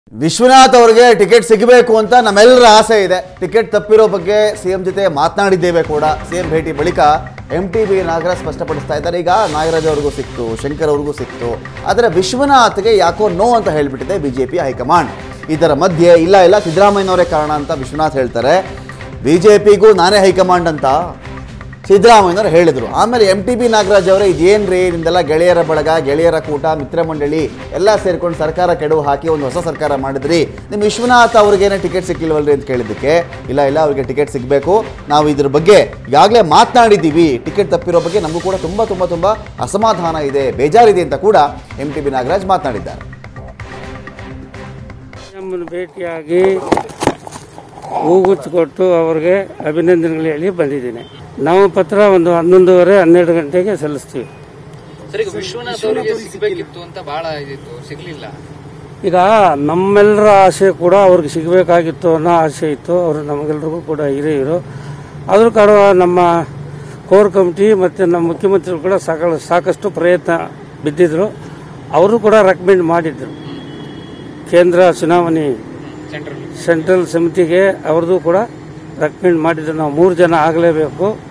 ವಿಶ್ವನಾಥ್ ಅವರಿಗೆ ಟಿಕೆಟ್ ಸಿಗಬೇಕು ಅಂತ ನಮ್ಮೆಲ್ಲರ ಆಸೆ ಇದೆ ಟಿಕೆಟ್ ತಪ್ಪಿರೋ ಬಗ್ಗೆ ಸಿಎಂ ಜೊತೆ ಮಾತನಾಡಿದ್ದೇವೆ ಕೂಡ ಸಿಎಂ ಭೇಟಿ ಬಳಿಕ ಎಂ ಟಿ ಬಿ ನಾಗರಾಜ್ ಸ್ಪಷ್ಟಪಡಿಸ್ತಾ ಇದ್ದಾರೆ ಈಗ ನಾಗರಾಜ್ ಅವ್ರಿಗೂ ಸಿಕ್ತು ಶಂಕರ್ ಅವ್ರಿಗೂ ಸಿಕ್ತು ಆದರೆ ವಿಶ್ವನಾಥ್ಗೆ ಯಾಕೋ ನೋ ಅಂತ ಹೇಳಿಬಿಟ್ಟಿದೆ ಬಿಜೆಪಿ ಹೈಕಮಾಂಡ್ ಇದರ ಮಧ್ಯೆ ಇಲ್ಲ ಇಲ್ಲ ಸಿದ್ದರಾಮಯ್ಯನವರೇ ಕಾರಣ ಅಂತ ವಿಶ್ವನಾಥ್ ಹೇಳ್ತಾರೆ ಬಿಜೆಪಿಗೂ ನಾನೇ ಹೈಕಮಾಂಡ್ ಅಂತ ಸಿದ್ದರಾಮಯ್ಯನವರು ಹೇಳಿದರು ಆಮೇಲೆ ಎಂ ಟಿ ಬಿ ನಾಗರಾಜ್ ಅವರೇ ಇದೇನ್ರಿ ನಿಮ್ದೆಲ್ಲ ಗೆಳೆಯರ ಬಳಗ ಗೆಳೆಯರ ಕೂಟ ಮಿತ್ರ ಮಂಡಳಿ ಎಲ್ಲ ಸೇರ್ಕೊಂಡು ಸರ್ಕಾರ ಕೆಡವು ಹಾಕಿ ಒಂದು ಹೊಸ ಸರ್ಕಾರ ಮಾಡಿದ್ರಿ ನಿಮ್ಮ ವಿಶ್ವನಾಥ್ ಅವ್ರಿಗೇನೆ ಟಿಕೆಟ್ ಸಿಕ್ಕಿಲ್ವಲ್ರಿ ಅಂತ ಕೇಳಿದ್ದಕ್ಕೆ ಇಲ್ಲ ಇಲ್ಲ ಅವ್ರಿಗೆ ಟಿಕೆಟ್ ಸಿಗಬೇಕು ನಾವು ಇದ್ರ ಬಗ್ಗೆ ಈಗಾಗಲೇ ಮಾತನಾಡಿದ್ದೀವಿ ಟಿಕೆಟ್ ತಪ್ಪಿರೋ ಬಗ್ಗೆ ನಮಗೂ ಕೂಡ ತುಂಬ ತುಂಬ ತುಂಬ ಅಸಮಾಧಾನ ಇದೆ ಬೇಜಾರಿದೆ ಅಂತ ಕೂಡ ಎಂ ಟಿ ಬಿ ನಾಗರಾಜ್ ಮಾತನಾಡಿದ್ದಾರೆ ನಮ್ಮನ್ನು ಭೇಟಿಯಾಗಿ ಹೂಗುಚ್ಚು ಕೊಟ್ಟು ಅವ್ರಿಗೆ ಅಭಿನಂದನೆಗಳು ಹೇಳಿ ಬಂದಿದ್ದೀನಿ ನಾವು ಪತ್ರ ಒಂದು ಹನ್ನೊಂದುವರೆ ಹನ್ನೆರಡು ಗಂಟೆಗೆ ಸಲ್ಲಿಸ್ತೀವಿ ಸರ್ ಈಗ ವಿಶ್ವನಾಥ್ ಅವರಿಗೆ ಸಿಗ್ಬೇಕಿತ್ತು ಅಂತ ಬಹಳ ಇದಿತ್ತು ಸಿಗ್ಲಿಲ್ಲ ಈಗ ನಮ್ಮೆಲ್ಲರ ಆಸೆ ಕೂಡ ಅವ್ರಿಗೆ ಸಿಗಬೇಕಾಗಿತ್ತು ಅನ್ನೋ ಆಸೆ ಇತ್ತು ಅವರು ನಮಗೆಲ್ರಿಗೂ ಕೂಡ ಹಿರಿಯರು ಅದ್ರ ಕಾರಣ ನಮ್ಮ ಕೋರ್ ಕಮಿಟಿ ಮತ್ತು ನಮ್ಮ ಮುಖ್ಯಮಂತ್ರಿಗಳು ಕೂಡ ಸಾಕ ಸಾಕಷ್ಟು ಪ್ರಯತ್ನ ಬಿದ್ದಿದ್ರು ಅವರು ಕೂಡ ರೆಕಮೆಂಡ್ ಮಾಡಿದ್ರು ಕೇಂದ್ರ ಚುನಾವಣೆ ಸೆಂಟ್ರಲ್ ಸೆಂಟ್ರಲ್ ಸಮಿತಿಗೆ ಅವ್ರದ್ದು ಕೂಡ ರೆಕಮೆಂಡ್ ಮಾಡಿದ್ರು ನಾವು ಮೂರು ಜನ ಆಗಲೇಬೇಕು